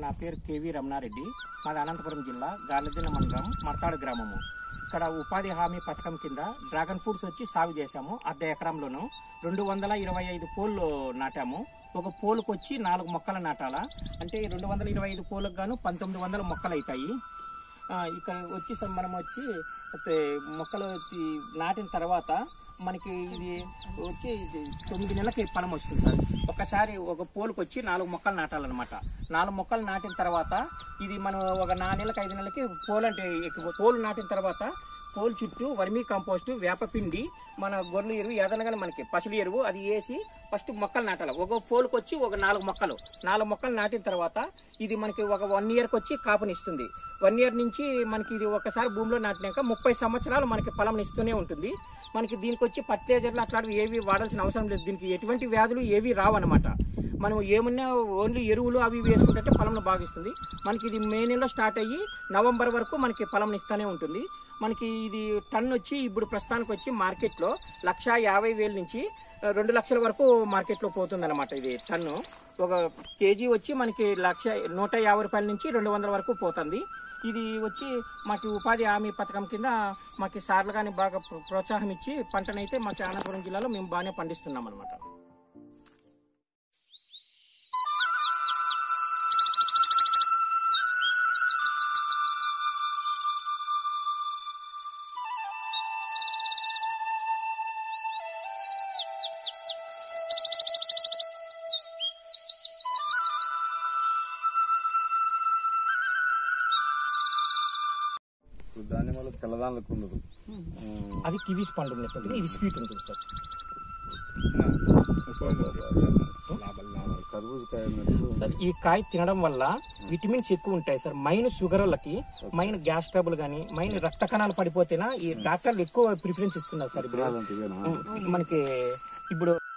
నా పేరు కేవి రమణారెడ్డి మాది అనంతపురం జిల్లా గార్లదిన మండలం మర్తాడు గ్రామము ఇక్కడ ఉపాధి హామీ పథకం కింద డ్రాగన్ ఫ్రూట్స్ వచ్చి సాగు చేశాము అర్ధ ఎకరంలోను రెండు వందల ఇరవై ఐదు పోళ్ళు నాటాము ఒక పోలుకు వచ్చి నాలుగు మొక్కలు నాటాలా అంటే రెండు వందల ఇరవై ఐదు పోలకు గాను పంతొమ్మిది వందల మొక్కలు అవుతాయి ఆ, ఇక్కడ వచ్చి సార్ మనం వచ్చి అయితే మొక్కలు వచ్చి నాటిన తర్వాత మనకి ఇది వచ్చి ఇది తొమ్మిది నెలలకి ఫలం వస్తుంది సార్ ఒకసారి ఒక పోలుకు వచ్చి నాలుగు మొక్కలు నాటాలన్నమాట నాలుగు మొక్కలు నాటిన తర్వాత ఇది మనం ఒక నాలుగు నెలలకు ఐదు నెలలకి పోలు అంటే ఎక్కువ పోలు నాటిన తర్వాత పోల్ చుట్టూ వర్మీ కంపోస్ట్ వేపపిండి మన గొర్రెల ఎరువు ఏదనగానే మనకి పసులు ఎరువు అది వేసి ఫస్ట్ మొక్కలు నాటాలి ఒక పోల్కి వచ్చి ఒక నాలుగు మొక్కలు నాలుగు మొక్కలు నాటిన తర్వాత ఇది మనకి ఒక వన్ ఇయర్కి వచ్చి కాపునిస్తుంది వన్ ఇయర్ నుంచి మనకి ఇది ఒకసారి భూమిలో నాటినాక ముప్పై సంవత్సరాలు మనకి ఫలం ఇస్తూనే ఉంటుంది మనకి దీనికి వచ్చి ఫర్టిలైజర్లు అట్లాంటివి ఏవి వాడాల్సిన అవసరం లేదు దీనికి ఎటువంటి వ్యాధులు ఏవి రావన్నమాట మనం ఏమున్నా ఓన్లీ ఎరువులు అవి ఇవి వేసుకుంటే ఫలంను బాగిస్తుంది మనకి ఇది మే నెలలో స్టార్ట్ అయ్యి నవంబర్ వరకు మనకి ఫలం ఇస్తూనే ఉంటుంది మనకి ఇది టన్ వచ్చి ఇప్పుడు ప్రస్తుతానికి వచ్చి మార్కెట్లో లక్ష యాభై వేల నుంచి ఆ, రెండు లక్షల వరకు మార్కెట్లో పోతుంది అనమాట ఇది టన్ను ఒక కేజీ వచ్చి మనకి లక్ష నూట యాభై రూపాయల నుంచి రెండు వందల వరకు పోతుంది ఇది వచ్చి మాకు ఉపాధి హామీ పథకం కింద మాకు సార్లు కానీ బాగా ప్ర- ప్రోత్సాహం ఇచ్చి పంటనైతే మాకు అనంతపురం జిల్లాలో మేము బాగానే పండిస్తున్నాం అనమాట ఇప్పుడు దానివల్ల తెల్లదానికి ఉండదు అది కివీస్ పండు ఉంటుంది ఇది స్వీట్ ఉంటుంది సార్ కర్బూజకాయ అన్నట్టు సార్ ఈ కాయ తినడం వల్ల విటమిన్స్ ఎక్కువ ఉంటాయి సార్ మైన్ షుగర్ వాళ్ళకి మైన్ గ్యాస్ ట్రబుల్ కానీ మైన్ రక్త కణాలు పడిపోతేనా ఈ డాక్టర్లు ఎక్కువ ప్రిఫరెన్స్ ఇస్తున్నారు సార్ ఇప్పుడు అలాంటిదేనా మనకి ఇప్పుడు